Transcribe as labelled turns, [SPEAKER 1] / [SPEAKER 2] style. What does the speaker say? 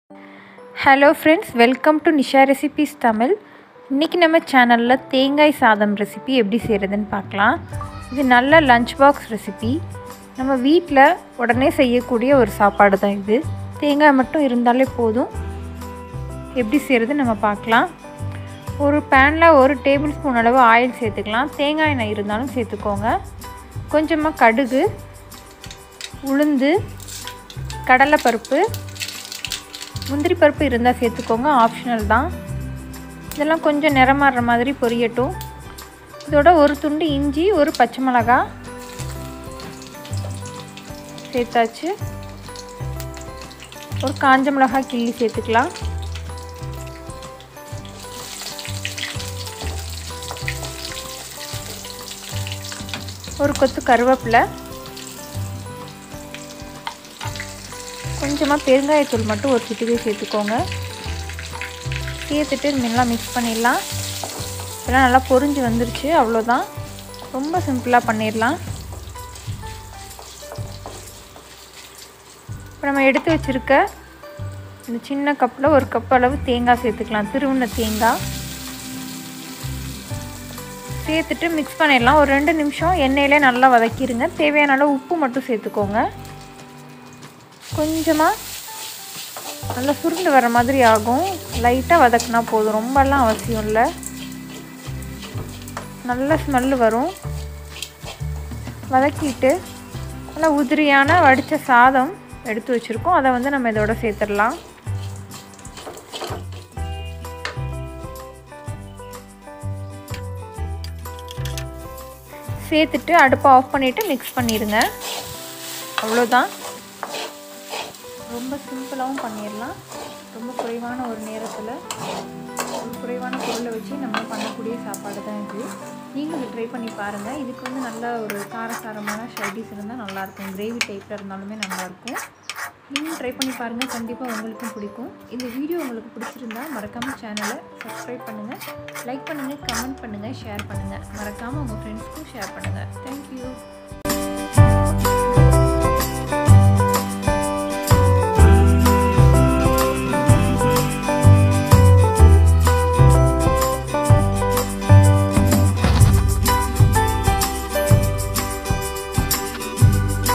[SPEAKER 1] hello friends welcome to Nisha recipes Tamil இன்றைக்கி நம்ம சேனலில் தேங்காய் சாதம் ரெசிபி எப்படி செய்கிறதுன்னு பார்க்கலாம் இது நல்ல லஞ்ச் பாக்ஸ் ரெசிபி நம்ம வீட்டில் உடனே செய்யக்கூடிய ஒரு சாப்பாடு தான் இது தேங்காய் மட்டும் இருந்தாலே போதும் எப்படி செய்கிறது நம்ம பார்க்கலாம் ஒரு பேனில் ஒரு டேபிள் ஸ்பூன் அளவு ஆயில் சேர்த்துக்கலாம் தேங்காய் எண்ணெய் இருந்தாலும் சேர்த்துக்கோங்க கொஞ்சமாக கடுகு உளுந்து கடலைப்பருப்பு முந்திரி பருப்பு இருந்தால் சேர்த்துக்கோங்க ஆப்ஷனல் தான் இதெல்லாம் கொஞ்சம் நிறமாறுற மாதிரி பொரியட்டும் இதோட ஒரு துண்டு இஞ்சி ஒரு பச்சை மிளகா சேர்த்தாச்சு ஒரு காஞ்ச மிளகா கிள்ளி சேர்த்துக்கலாம் ஒரு கொத்து கருவேப்பிலை கொஞ்சமாக பெருங்காயத்தூள் மட்டும் ஒரு சிட்டிகை சேர்த்துக்கோங்க சேர்த்துட்டு நல்லா மிக்ஸ் பண்ணிடலாம் இதெல்லாம் நல்லா பொரிஞ்சு வந்துருச்சு அவ்வளோதான் ரொம்ப சிம்பிளாக பண்ணிடலாம் இப்போ நம்ம எடுத்து வச்சுருக்க இந்த சின்ன கப்பில் ஒரு கப் அளவு தேங்காய் சேர்த்துக்கலாம் திருவுண்ண தேங்காய் சேர்த்துட்டு மிக்ஸ் பண்ணிடலாம் ஒரு ரெண்டு நிமிஷம் எண்ணெயிலே நல்லா வதக்கிடுங்க தேவையான அளவு உப்பு மட்டும் சேர்த்துக்கோங்க கொஞ்சமாக நல்லா சுருண்டு வர மாதிரி ஆகும் லைட்டாக வதக்குனா போதும் ரொம்பலாம் அவசியம் இல்லை நல்ல ஸ்மெல்லு வரும் வதக்கிட்டு நல்லா உதிரியான வடித்த சாதம் எடுத்து வச்சுருக்கோம் அதை வந்து நம்ம இதோட சேர்த்துடலாம் சேர்த்துட்டு அடுப்பை ஆஃப் பண்ணிவிட்டு மிக்ஸ் பண்ணிடுங்க அவ்வளோதான் ரொம்ப சிம்பிளாகவும் பண்ணிடலாம் ரொம்ப குறைவான ஒரு நேரத்தில் ஒரு குறைவான பொருளை வச்சு நம்ம பண்ணக்கூடிய சாப்பாடு தான் இது நீங்கள் இதை ட்ரை பண்ணி பாருங்கள் இதுக்கு வந்து நல்ல ஒரு காரசாரமான ஷைடிஸ் இருந்தால் நல்லாயிருக்கும் கிரேவி டைப்பில் இருந்தாலுமே நல்லாயிருக்கும் நீங்களும் ட்ரை பண்ணி பாருங்கள் கண்டிப்பாக உங்களுக்கும் பிடிக்கும் இந்த வீடியோ உங்களுக்கு பிடிச்சிருந்தா மறக்காமல் சேனலை சப்ஸ்கிரைப் பண்ணுங்கள் லைக் பண்ணுங்கள் கமெண்ட் பண்ணுங்கள் ஷேர் பண்ணுங்கள் மறக்காமல் உங்கள் ஃப்ரெண்ட்ஸ்க்கும் ஷேர் பண்ணுங்கள் தேங்க்யூ